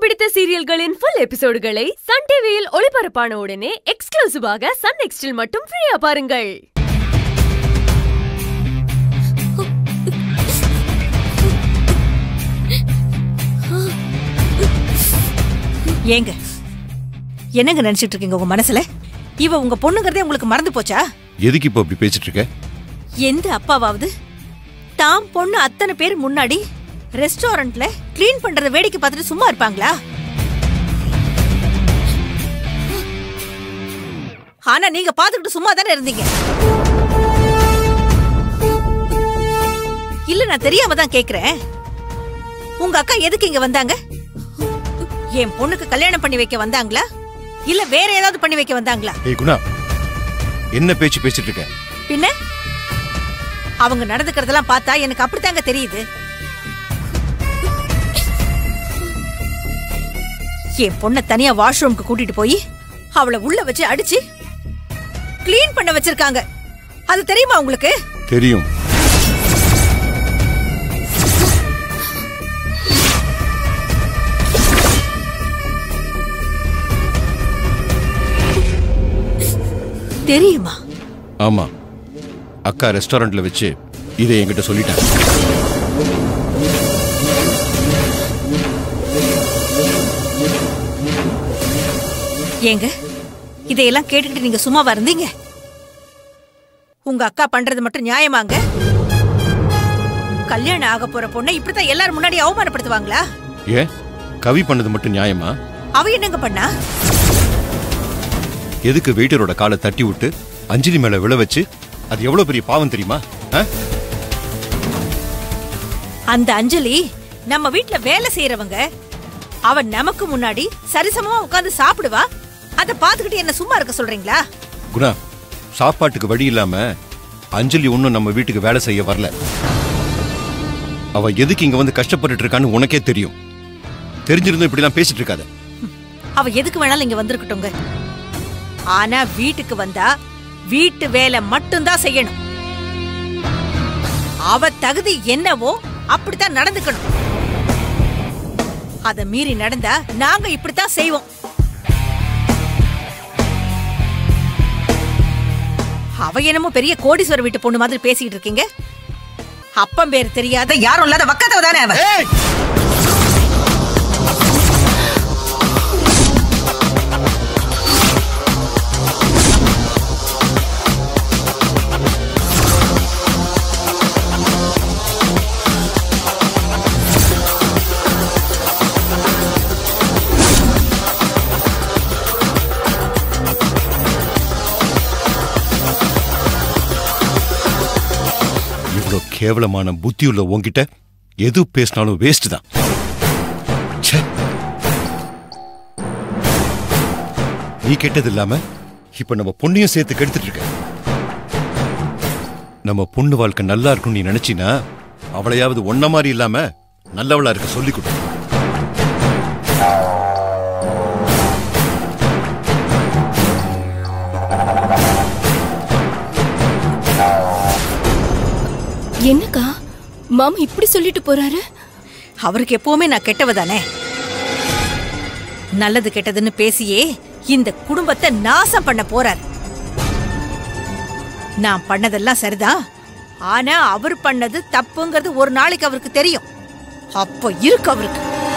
பிடித்த சீரியல்களின் full எபிசோடுகளை Sun டிவியில் ஒளிபரப்பான உடனே எக்ஸ்க்ளூசிவாக சன் நெக்ஸ்டில் மட்டும் ஃப்ரீயா பாருங்கள் ஏங்க என்னங்க நினைச்சிட்டு இருக்கீங்க உங்க மனசுல இவ உங்க பொண்ணுங்கிறதே உங்களுக்கு மறந்து போச்சா எதுக்கு இப்போ இப்படி பேசிட்டு இருக்க எந்த அப்பாவாவது தாம் பொண்ணு அத்தனை பேர் முன்னாடி ரெஸ்டாரண்ட்ல க்ளீன் பண்றத வேடிக்கை பார்த்துட்டு சும்மா இருப்பாங்களா ஆனா நீங்க பாத்துக்கிட்டு சும்மா தானே இருந்தீங்க இல்ல நான் தெரியாம தான் கேக்குறேன் உங்க அக்கா எதுக்கு இங்க வந்தாங்க என் பொண்ணுக்கு கல்யாணம் பண்ணி வைக்க வந்தாங்களா இல்ல வேற ஏதாவது பண்ணி வைக்க வந்தாங்களா ஏய் குணா என்ன பேச்சு பேசிட்டு இருக்க பின்ன அவங்க நடந்துக்கிறதெல்லாம் பார்த்தா எனக்கு அப்படித்தாங்க தெரியுது என் பொண்ண தனியா வாஷ்ரூம்க்கு கூட்டிட்டு போய் அவளை உள்ள வச்சு அடிச்சு க்ளீன் பண்ண வச்சிருக்காங்க அது தெரியுமா உங்களுக்கு தெரியும் தெரியுமா ஆமா அக்கா ரெஸ்டாரண்ட்ல வச்சு இதை என்கிட்ட சொல்லிட்டாங்க ஏங்க இதையெல்லாம் கேட்டுக்கிட்டு நீங்க சும்மாவா இருந்தீங்க உங்க அக்கா பண்றது மட்டும் நியாயமாங்க கல்யாணம் ஆக போற பொண்ணை இப்படித்தான் எல்லாரும் முன்னாடி அவமானப்படுத்துவாங்களா ஏன் கவி பண்ணது மட்டும் நியாயமா அவ என்னங்க பண்ணா எதுக்கு வெயிட்டரோட காலை தட்டி விட்டு அஞ்சலி மேல விழ வச்சு அது எவ்வளவு பெரிய பாவம் தெரியுமா ஆ? அந்த அஞ்சலி நம்ம வீட்ல வேலை செய்யறவங்க அவ நமக்கு முன்னாடி சரிசமமா உட்கார்ந்து சாப்பிடுவா அத பாத்துக்கிட்டு என்ன சும்மா இருக்க சொல்றீங்களா குணா சாப்பாட்டுக்கு வழி இல்லாம அஞ்சலி ஒன்னும் நம்ம வீட்டுக்கு வேலை செய்ய வரல அவ எதுக்கு இங்க வந்து கஷ்டப்பட்டுட்டு இருக்கான்னு உனக்கே தெரியும் தெரிஞ்சிருந்தும் இப்படிலாம் பேசிட்டு இருக்காத அவ எதுக்கு வேணாலும் இங்க வந்திருக்கட்டுங்க ஆனா வீட்டுக்கு வந்தா வீட்டு வேலை மட்டும்தான் செய்யணும் அவ தகுதி என்னவோ அப்படித்தான் நடந்துக்கணும் அத மீறி நடந்தா நாங்க இப்படித்தான் செய்வோம் அவ என்னமோ பெரிய கோடீஸ்வர வீட்டு பொண்ணு மாதிரி பேசிட்டு இருக்கீங்க அப்பம் பேர் தெரியாத யாரும் இல்லாத வக்கத்தவ தானே அவ இவ்வளவு கேவலமான புத்தி உள்ள உன்கிட்ட எது பேசினாலும் வேஸ்ட் தான் ச்சே. நீ கெட்டது இல்லாம இப்ப நம்ம பொண்ணையும் சேர்த்து கெடுத்துட்டு இருக்க நம்ம பொண்ணு வாழ்க்கை நல்லா இருக்கும்னு நீ நினைச்சினா அவளையாவது ஒன்ன மாதிரி இல்லாம நல்லவளா இருக்க சொல்லிக் கொடு என்னக்கா மாமா இப்படி சொல்லிட்டு போறாரு அவருக்கு எப்பவுமே நான் கெட்டவ தானே நல்லது கெட்டதுன்னு பேசியே இந்த குடும்பத்தை நாசம் பண்ண போறார் நான் பண்ணதெல்லாம் சரிதான் ஆனா அவர் பண்ணது தப்புங்கிறது ஒரு நாளைக்கு அவருக்கு தெரியும் அப்போ இருக்கு அவருக்கு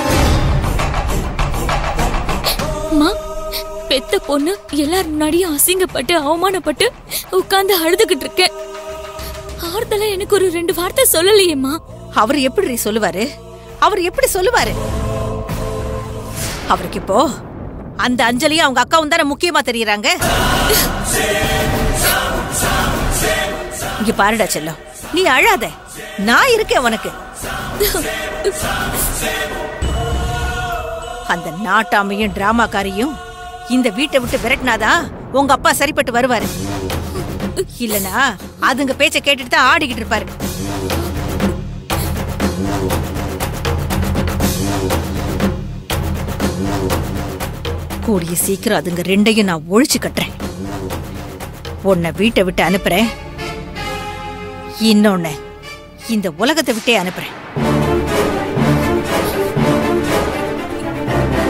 அம்மா பெத்த பொண்ணு எல்லார் முன்னாடியும் அசிங்கப்பட்டு அவமானப்பட்டு உட்கார்ந்து அழுதுகிட்டு இருக்கேன் ஆறுதலா எனக்கு ஒரு ரெண்டு வார்த்தை சொல்லலையேம்மா அவர் எப்படி சொல்லுவாரு அவர் எப்படி சொல்லுவாரு அவருக்கு இப்போ அந்த அஞ்சலியும் அவங்க அக்காவும் தானே முக்கியமா தெரியறாங்க இங்க பாருடா செல்லம் நீ அழாத நான் இருக்கேன் உனக்கு அந்த நாட்டாமையும் டிராமாக்காரியும் இந்த வீட்டை விட்டு விரட்டினாதான் உங்க அப்பா சரிப்பட்டு வருவாரு இல்லனா அதுங்க பேச்ச கேட்டுட்டு தான் ஆடிக்கிட்டு இருப்பாரு கூடிய சீக்கிரம் அதுங்க ரெண்டையும் நான் ஒழிச்சு கட்டுறேன் உன்னை வீட்டை விட்டு அனுப்புறேன் இன்னொன்னு இந்த உலகத்தை விட்டே அனுப்புறேன்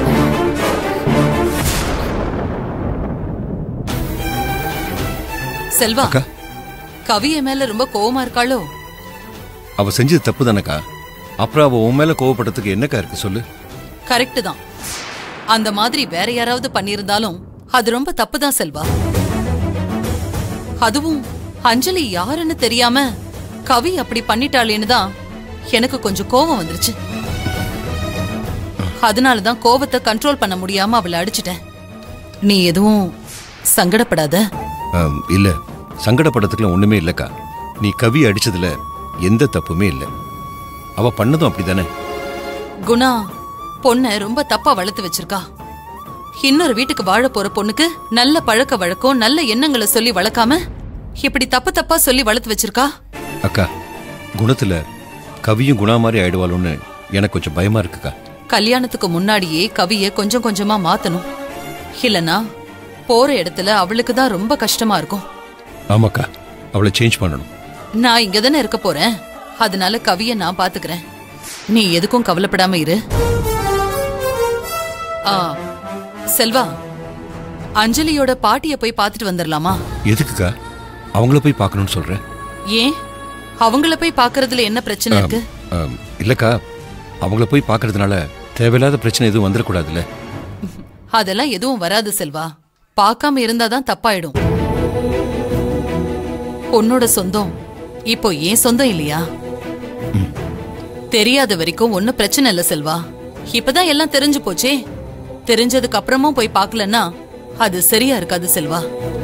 செல்வா அக்கா கவி என் மேல ரொம்ப கோவமா இருக்காளோ அவ செஞ்சது தப்பு தானக்கா அப்புறம் அவ உன் மேல கோவப்படுறதுக்கு என்னக்கா இருக்கு சொல்லு கரெக்ட் தான் அந்த மாதிரி வேற யாராவது பண்ணியிருந்தாலும் அது ரொம்ப தப்பு தான் செல்வா அதுவும் அஞ்சலி யாருன்னு தெரியாம கவி அப்படி பண்ணிட்டாளேன்னு தான் எனக்கு கொஞ்சம் கோவம் வந்துருச்சு அதனால தான் கோவத்தை கண்ட்ரோல் பண்ண முடியாம அவளை அடிச்சிட்டேன் நீ எதுவும் சங்கடப்படாத ஆம், இல்ல சங்கடப்படுறதுக்குலாம் ஒண்ணுமே இல்லக்கா நீ கவி அடிச்சதுல எந்த தப்புமே இல்லை அவ பண்ணதும் அப்படிதானே குணா பொண்ண ரொம்ப தப்பா வளர்த்து வச்சிருக்கா இன்னொரு வீட்டுக்கு வாழ போற பொண்ணுக்கு நல்ல பழக்க வழக்கம் நல்ல எண்ணங்களை சொல்லி வளர்க்காம இப்படி தப்பு தப்பா சொல்லி வளர்த்து வச்சிருக்கா அக்கா குணத்துல கவியும் குணா மாதிரி ஆயிடுவாளோன்னு எனக்கு கொஞ்சம் பயமா இருக்குக்கா கல்யாணத்துக்கு முன்னாடியே கவிய கொஞ்சம் கொஞ்சமா மாத்தணும் இல்லனா போற இடத்துல அவளுக்கு தான் ரொம்ப கஷ்டமா இருக்கும் ஆமாக்கா அவளை சேஞ்ச் பண்ணணும் நான் இங்க தானே இருக்க போறேன் அதனால கவிய நான் பாத்துக்கிறேன் நீ எதுக்கும் கவலைப்படாம இரு ஆ செல்வா அஞ்சலியோட பாட்டிய போய் பார்த்துட்டு வந்துடலாமா எதுக்குக்கா அவங்கள போய் பார்க்கணும்னு சொல்றேன் ஏன் அவங்கள போய் பார்க்கறதுல என்ன பிரச்சனை இருக்கு ஆம், இல்லக்கா அவங்கள போய் பார்க்கறதுனால தேவையில்லாத பிரச்சனை எதுவும் வந்துடக்கூடாதுல்ல அதெல்லாம் எதுவும் வராது செல்வா பார்க்காம இருந்தாதான் தப்பாயிடும் உன்னோட சொந்தம் இப்போ ஏன் சொந்தம் இல்லையா தெரியாத வரைக்கும் ஒன்னும் பிரச்சனை இல்ல செல்வா இப்பதான் எல்லாம் தெரிஞ்சு போச்சே தெரிஞ்சதுக்கு அப்புறமும் போய் பார்க்கலன்னா அது சரியா இருக்காது செல்வா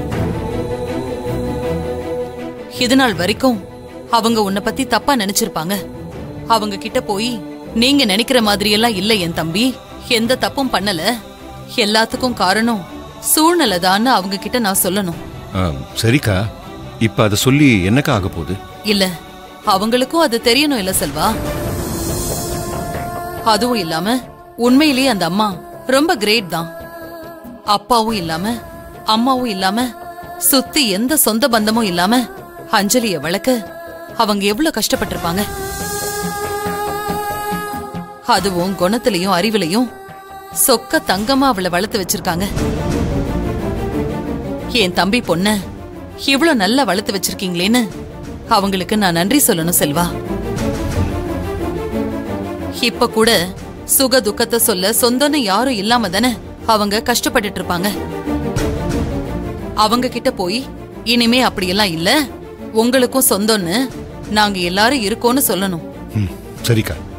இது நாள் வரைக்கும் அவங்க உன்னை பத்தி தப்பா நினைச்சிருப்பாங்க அவங்க கிட்ட போய் நீங்க நினைக்கிற மாதிரி எல்லாம் இல்ல என் தம்பி எந்த தப்பும் பண்ணல எல்லாத்துக்கும் காரணம் சூழ்நிலை அவங்க கிட்ட நான் சொல்லணும் ஆம், சரிக்கா இப்ப அதை சொல்லி என்னக்கா ஆக போகுது இல்ல அவங்களுக்கும் அது தெரியணும் இல்ல செல்வா அதுவும் இல்லாம உண்மையிலேயே அந்த அம்மா ரொம்ப கிரேட் தான் அப்பாவும் இல்லாம அம்மாவும் இல்லாம சுத்தி எந்த சொந்த பந்தமும் இல்லாம அஞ்சலிய வளர்க்க அவங்க எவ்வளவு கஷ்டப்பட்டிருப்பாங்க அதுவும் குணத்திலையும் அறிவிலையும் சொக்க தங்கமா அவளை வளர்த்து வச்சிருக்காங்க என் தம்பி பொண்ண இவ்ளோ நல்லா வளர்த்து வச்சிருக்கீங்களேன்னு அவங்களுக்கு நான் நன்றி சொல்லணும் செல்வா இப்ப கூட சுக துக்கத்தை சொல்ல சொந்தம்னு யாரும் இல்லாம தானே அவங்க கஷ்டப்பட்டுட்டு இருப்பாங்க அவங்க கிட்ட போய் இனிமே அப்படியெல்லாம் இல்ல உங்களுக்கும் சொந்தம்னு நாங்க எல்லாரும் இருக்கோம்னு சொல்லணும் ம் சரிக்கா